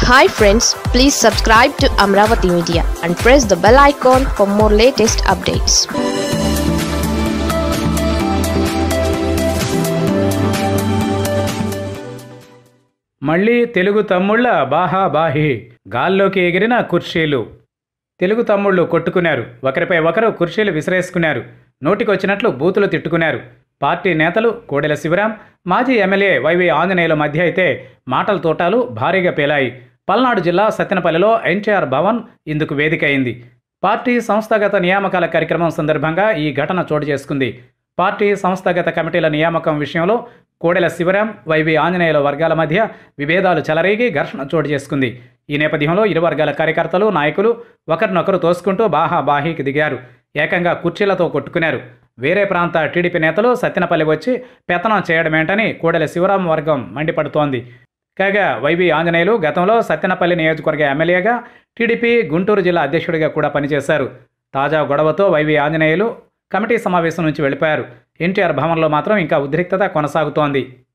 hi friends please subscribe to Amaravati media and press the bell icon for more latest updates మళ్ళీ తెలుగు తమ్ముళ్ళ Baja బాహి గాల్లోకి ఎగిరిన కుర్చీలు తెలుగు తమ్ముళ్ళు కొట్టుకున్నారు ఒకరిపై ఒకరు కుర్చీలు విసిరేసుకున్నారు నోటికొచ్చినట్లు బూతులు తిట్టుకున్నారు పార్టీ నేతలు కోడెల శివరాం మాజీ ఎమ్మెల్యే వైవి ఆంజనేయుల మధ్య అయితే మాటల తోటాలు భారీగా పేలాయి పల్నాడు జిల్లా సత్తెనపల్లిలో ఎన్టీఆర్ భవన్ ఇందుకు వేదిక అయింది పార్టీ సంస్థాగత నియామకాల కార్యక్రమం సందర్భంగా ఈ ఘటన చోటు చేసుకుంది పార్టీ సంస్థాగత కమిటీల నియామకం విషయంలో కోడెల శివరాం వైవి ఆంజనేయుల వర్గాల మధ్య విభేదాలు చెలరేగి ఘర్షణ చోటు చేసుకుంది ఈ నేపథ్యంలో ఇరు వర్గాల కార్యకర్తలు నాయకులు ఒకరినొకరు తోసుకుంటూ బాహా బాహీకి దిగారు ఏకంగా కుర్చీలతో కొట్టుకున్నారు వేరే ప్రాంత టీడీపీ నేతలు సత్తెనపల్లి వచ్చి పెత్తనం చేయడమేంటని కోడెల శివరాం వర్గం మండిపడుతోంది కాగా వైవి ఆంజనేయులు గతంలో సత్తెనపల్లి నియోజకవర్గ ఎమ్మెల్యేగా టీడీపీ గుంటూరు జిల్లా అధ్యక్షుడిగా కూడా పనిచేశారు తాజా గొడవతో వైవి ఆంజనేయులు కమిటీ సమావేశం నుంచి వెళ్ళిపోయారు ఎన్టీఆర్ భవన్లో మాత్రం ఇంకా ఉద్రిక్తత కొనసాగుతోంది